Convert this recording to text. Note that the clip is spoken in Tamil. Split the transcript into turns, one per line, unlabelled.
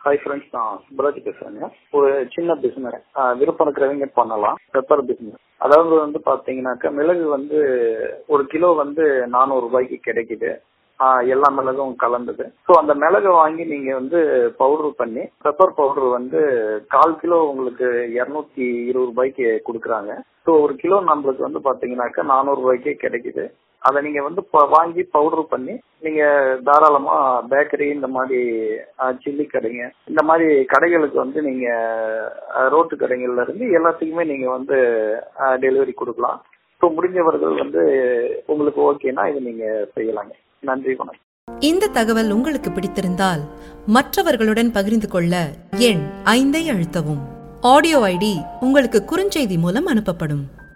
ஹாய் ஃப்ரெண்ட்ஸ் நான் சுப்ராஜ் பேசுறேங்க ஒரு சின்ன பிசினஸ் விருப்பம் இருக்கிறவங்க பண்ணலாம் பெப்பர் பிசினஸ் அதாவது வந்து பாத்தீங்கன்னாக்கா மிளகு வந்து ஒரு கிலோ வந்து நானூறு ரூபாய்க்கு கிடைக்குது ஆஹ் எல்லா மிளகும் கலந்தது ஸோ அந்த மிளகை வாங்கி நீங்க வந்து பவுடர் பண்ணி பெப்பர் பவுடர் வந்து கால் கிலோ உங்களுக்கு இருநூத்தி இருபது ரூபாய்க்கு கொடுக்குறாங்க ஸோ ஒரு கிலோ நம்மளுக்கு வந்து பாத்தீங்கன்னாக்கா நானூறு ரூபாய்க்கே கிடைக்குது அதை நீங்க வந்து ப- வாங்கி பவுடர் பண்ணி நீங்க தாராளமா பேக்கரி இந்த மாதிரி சில்லி கடைங்க இந்த மாதிரி கடைகளுக்கு வந்து நீங்க அஹ், ரோட்டு கடைகள்ல இருந்து எல்லாத்துக்குமே நீங்க வந்து டெலிவரி கொடுக்கலாம் ஸோ முடிஞ்சவர்கள் வந்து உங்களுக்கு ஓகேனா இது நீங்க செய்யலாங்க நன்றி வணக்கம்
இந்த தகவல் உங்களுக்கு பிடித்திருந்தால் மற்றவர்களுடன் பகிர்ந்து கொள்ள எண் ஐந்தை அழுத்தவும் ஆடியோ ஐடி உங்களுக்கு குறுஞ்செய்தி மூலம் அனுப்பப்படும்